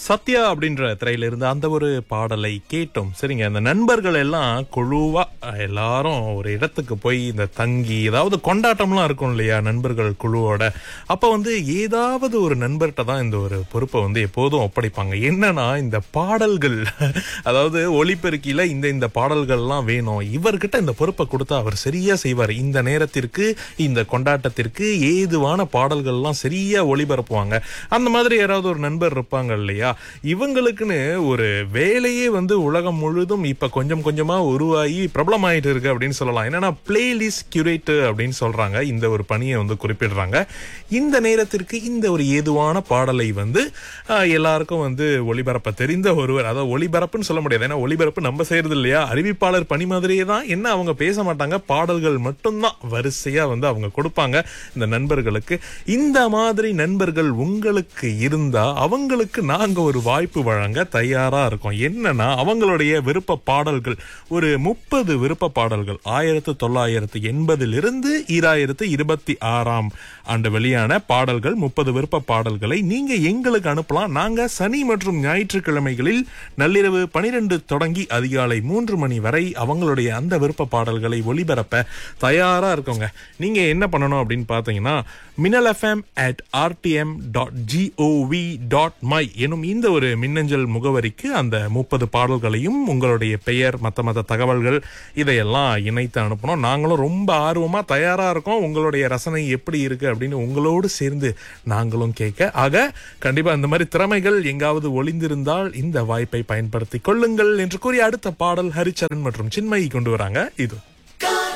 சத்யா அப்படின்ற திரையில இருந்து அந்த ஒரு பாடலை கேட்டோம் சரிங்க அந்த நண்பர்கள் எல்லாம் குழுவா அஹ், எல்லாரும் ஒரு இடத்துக்கு போய் இந்த தங்கி ஏதாவது கொண்டாட்டம்லாம் இருக்கும் இல்லையா நண்பர்கள் குழுவோட அப்ப வந்து ஏதாவது ஒரு நண்பர்கிட்ட தான் இந்த ஒரு பொறுப்பை வந்து எப்போதும் ஒப்படைப்பாங்க என்னன்னா இந்த பாடல்கள் அதாவது ஒளிபெருக்கியில இந்த இந்த பாடல்கள்லாம் வேணும் இவர்கிட்ட இந்த பொறுப்பை கொடுத்தா அவர் சரியா செய்வார் இந்த நேரத்திற்கு இந்த கொண்டாட்டத்திற்கு ஏதுவான பாடல்கள்லாம் சரியா ஒளிபரப்புவாங்க அந்த மாதிரி யாராவது ஒரு நண்பர் இருப்பாங்க இல்லையா இவங்களுக்குன்னு ஒரு வேலையே வந்து உலகம் முழுதும் இப்ப கொஞ்சம் கொஞ்சமா உருவாகி பிரபலமாயிட்டு இருக்கு அப்படின்னு சொல்லலாம் என்னன்னா பிளேலிஸ்ட் கியூரேட்டர் அப்படின்னு சொல்றாங்க இந்த ஒரு பணியை வந்து குறிப்பிடுறாங்க இந்த நேரத்திற்கு இந்த ஒரு ஏதுவான பாடலை வந்து ஆஹ், எல்லாருக்கும் வந்து ஒளிபரப்ப தெரிந்த ஒருவர் அதாவது ஒளிபரப்புன்னு சொல்ல முடியாது ஏன்னா ஒளிபரப்பு நம்ம செய்யறது இல்லையா அறிவிப்பாளர் பணி மாதிரியே தான் என்ன அவங்க பேச மாட்டாங்க பாடல்கள் மட்டும்தான் வரிசையா வந்து அவங்க கொடுப்பாங்க இந்த நண்பர்களுக்கு இந்த மாதிரி நண்பர்கள் உங்களுக்கு இருந்தா அவங்களுக்கு நாங்க ஒரு வாய்ப்பு வழங்க தயாரா இருக்கோம் என்னன்னா அவங்களுடைய விருப்ப பாடல்கள் ஒரு முப்பது விருப்ப பாடல்கள் ஆயிரத்து தொள்ளாயிரத்து எண்பதிலிருந்து ஈராயிரத்து இருபத்தி ஆறாம் ஆண்டு வெளியான பாடல்கள் முப்பது விருப்ப பாடல்களை நீங்க எங்களுக்கு அனுப்பலாம் நாங்க சனி மற்றும் ஞாயிற்றுக்கிழமைகளில் நள்ளிரவு பனிரெண்டு தொடங்கி அதிகாலை மூன்று மணி வரை அவங்களுடைய அந்த விருப்ப பாடல்களை ஒளிபரப்ப தயாரா இருக்கோங்க நீங்க என்ன பண்ணணும் அப்படின்னு பாத்தீங்கன்னா மினல் FM at RTM dot G O V dot my எனும் இந்த ஒரு மின்னஞ்சல் முகவரிக்கு அந்த முப்பது பாடல்களையும் உங்களுடைய பெயர் மற்ற மற்ற தகவல்கள் இதையெல்லாம் இணைத்து அனுப்பணும் நாங்களும் ரொம்ப ஆர்வமா தயாரா இருக்கோம் உங்களுடைய ரசனை எப்படி இருக்கு அப்படின்னு உங்களோடு சேர்ந்து நாங்களும் கேட்க ஆக கண்டிப்பா இந்த மாதிரி திறமைகள் எங்காவது ஒளிந்திருந்தால் இந்த வாய்ப்பை பயன்படுத்திக் கொள்ளுங்கள் என்று கூறி அடுத்த பாடல் ஹரிச்சரன் மற்றும் சின்மயி கொண்டு வராங்க இது